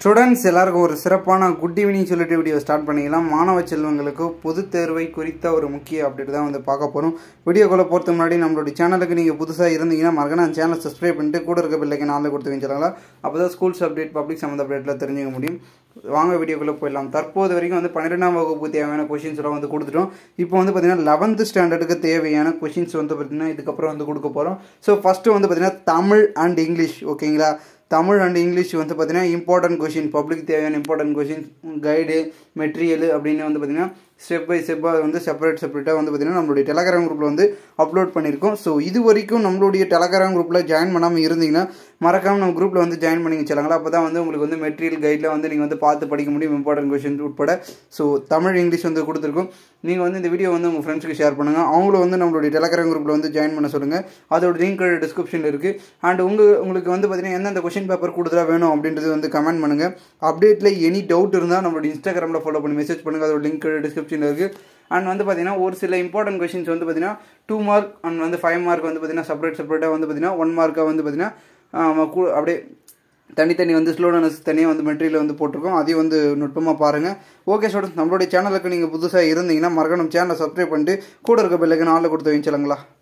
students எல்லாருக்கும் ஒரு சிறப்பான குட் ஈவினிங் சொல்லிட்டு வீடியோ ஸ்டார்ட் பண்ணிக்கலாம் மாணவ செல்வங்களுக்கு பொது தேர்வை குறித்த ஒரு முக்கிய அப்டேட் தான் வந்து பார்க்க போகிறோம் வீடியோக்குள்ளே போகிறதுக்கு முன்னாடி நம்மளுடைய சேனலுக்கு நீங்கள் புதுசாக இருந்தீங்கன்னா மறக்காம அந்த சேனலை சப்ஸ்கிரைப் பண்ணிட்டு கூட இருக்க பிள்ளைக்கு நாளில் கொடுத்து வச்சுருங்களா அப்போ தான் ஸ்கூல்ஸ் அப்டேட் பப்ளிக் சம்மந்த அப்டேட்டில் தெரிஞ்சுக்க முடியும் வாங்க வீடியோக்குள்ளே போயிடலாம் தற்போது வரைக்கும் வந்து பன்னிரெண்டாம் வகுப்பு தேவையான கொஷின்ஸ் எல்லாம் வந்து கொடுத்துட்டோம் இப்போ வந்து பார்த்தீங்கன்னா லெவன்த்து ஸ்டாண்டர்டுக்கு தேவையான கொஷின்ஸ் வந்து பார்த்தீங்கன்னா இதுக்கப்புறம் வந்து கொடுக்க போகிறோம் ஸோ ஃபஸ்ட்டு வந்து பார்த்தீங்கன்னா தமிழ் அண்ட் இங்கிலீஷ் ஓகேங்களா தமிழ் அண்ட் இங்கிலீஷ் வந்து பார்த்தீங்கன்னா இம்பார்ட்டன்ட் கொஷின் பப்ளிக் தேவையான இம்பார்ட்டன்ட் கொஷின் கைடு மெட்டீரியல் அப்படின்னு வந்து பார்த்தீங்கன்னா ஸ்டெப் பை ஸ்டெப்பாக வந்து செப்பரேட் செப்பரேட்டாக வந்து பார்த்தீங்கன்னா நம்மளுடைய டெலகிராம் குரூப்பில் வந்து அப்லோட் பண்ணியிருக்கோம் ஸோ இது வரைக்கும் நம்மளுடைய டெலகிராம் குரூப்பில் ஜாயின் பண்ணாமல் இருந்தீங்கன்னா மறக்காமல் நம்ம குரூப்பில் வந்து ஜாயின் பண்ணி வச்சாங்களா அப்போ தான் வந்து உங்களுக்கு வந்து மெட்டீரியல் கைடில் வந்து நீங்கள் வந்து பார்த்து படிக்க முடியும் இம்பார்ட்டன்ட் கொஷின் உட்பட ஸோ தமிழ் இங்கிலீஷ் வந்து கொடுத்துருக்கோம் நீங்கள் வந்து இந்த வீடியோ வந்து உங்கள் ஃப்ரெண்ட்ஸுக்கு ஷேர் பண்ணுங்கள் அவங்களும் வந்து நம்மளுடைய டெலகிராம் குரூப்பில் வந்து ஜாயின் பண்ண சொல்லுங்கள் அதோட லிங்க் டிஸ்கிரிப்ஷனில் இருக்குது அண்ட் உங்கள் உங்களுக்கு வந்து பார்த்தீங்கன்னா எந்தெந்த கொஷின் பேப்பர் கூடுதலாக வேணும் அப்படின்றது வந்து கமெண்ட் பண்ணுங்கள் அப்டேட்டில் எனி டவுட் இருந்தால் நம்மளோட இன்ஸ்டாகிராமில் ஃபாலோ பண்ணி மெசேஜ் பண்ணுங்கள் அதோட லிங்க் டிஸ்கிரிப்ஷனில் இருக்குது அண்ட் வந்து பார்த்தீங்கன்னா ஒரு சில இம்பார்ட்டன்ட் கொஷின்ஸ் வந்து பார்த்தீங்கன்னா டூ மார்க் அண்ட் வந்து ஃபைவ் மார்க் வந்து பார்த்தீங்கன்னா செப்பரேட் செப்பரேட்டாக வந்து பார்த்தீங்கன்னா ஒன் மார்க்காக வந்து பார்த்தீங்கன்னா கூ- அப்படியே தனித்தனி வந்து ஸ்லோடனஸ் தனியாக வந்து மெட்டீரியல் வந்து போட்டிருக்கோம் அதையும் வந்து நுட்பமாக பாருங்கள் ஓகே ஸ்டூடெண்ட்ஸ் நம்மளுடைய சேனலுக்கு நீங்கள் புதுசாக இருந்தீங்கன்னா மறக்காம நம்ம சேனலை சப்ஸ்கிரைப் பண்ணிட்டு கூட இருக்க பெல்லுக்கு நாளில் கொடுத்து வச்சுலங்களா